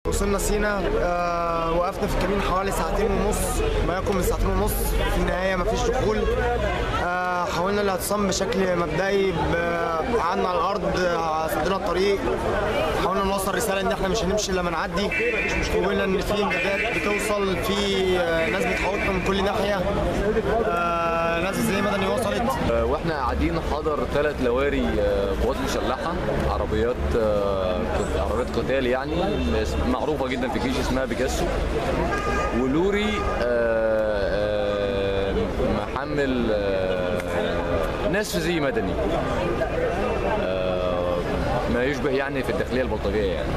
وصلنا سينا آه وقفنا في الكمين حوالي ساعتين ونص ما يكون من ساعتين ونص في النهايه مفيش دخول آه حاولنا الاعتصام بشكل مبدئي ب- قعدنا على الارض آه، سدنا الطريق حاولنا نوصل رساله ان احنا مش هنمشي الا لما نعدي وقلنا ان في امدادات بتوصل في آه، ناس بتحوطنا من كل ناحيه آه ناس زي مدني وصلت آه، واحنا قاعدين حضر ثلاث لواري آه، قوات مسلحه عربيات آه، قت- عربيات قتال يعني اس- معروفه جدا في الجيش اسمها بيكاسو ولوري آه، آه، محمل آه، ناس زي مدني آه، ما يشبه يعني في الداخليه البلطجيه يعني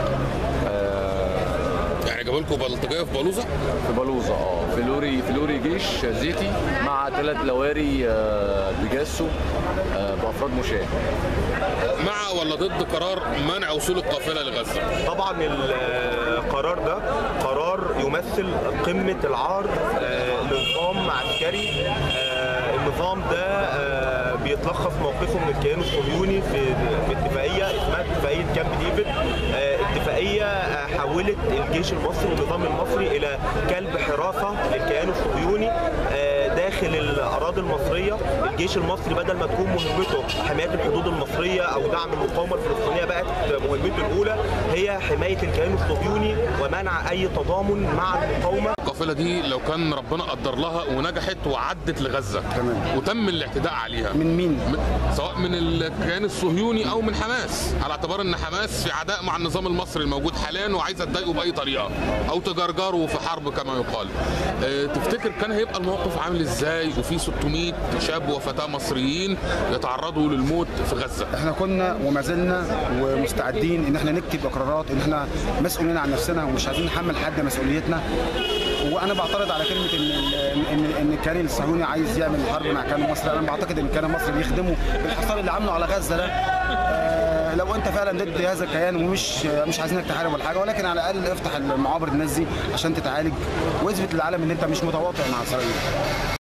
يعني جابوا لكم بلطجيه في بلوزه في بلوزه اه في لوري في لوري جيش زيتي مع ثلاث لواري آه، بيجاسو آه، بافراد مشاة مع ولا ضد قرار منع وصول القافله لغزه طبعا القرار ده قرار يمثل قمة العار آه، لنظام عسكري آه، النظام ده آه، بيتلخص موقفه من الكيان الصهيوني في في اتفاقية اسمها اتفاقية كامب ديفيد آه، اتفاقية آه، حولت الجيش المصري والنظام المصري إلى كلب حراسة للكيان الصهيوني آه، داخل الأراضي المصرية الجيش المصري بدل ما تكون مهمته حماية الحدود المصرية أو دعم المقاومة الفلسطينية بقت مهمته الأولى هي حماية الكيان الصهيوني ومنع أي تضامن مع المقاومة القافله دي لو كان ربنا قدر لها ونجحت وعدت لغزه تمام. وتم الاعتداء عليها من مين؟ من سواء من الكيان الصهيوني او من حماس على اعتبار ان حماس في عداء مع النظام المصري الموجود حاليا وعايزه تضايقه باي طريقه او تجرجره في حرب كما يقال أه تفتكر كان هيبقى الموقف عامل ازاي وفي 600 شاب وفتاه مصريين يتعرضوا للموت في غزه احنا كنا وما زلنا ومستعدين ان احنا نكتب اقرارات ان احنا مسؤولين عن نفسنا ومش عايزين نحمل حد مسؤوليتنا وانا بعترض على كلمه ان ان ان الكيان الصهيوني عايز يعمل حرب مع كيان مصر انا بعتقد ان الكيان المصري بيخدمه بالحصار اللي عامله على غزه ده آه، لو انت فعلا ضد هذا الكيان ومش مش عايزينك تحارب ولا حاجه ولكن على الاقل افتح المعابر الناس دي عشان تتعالج واثبت للعالم ان انت مش متواطئ مع اسرائيل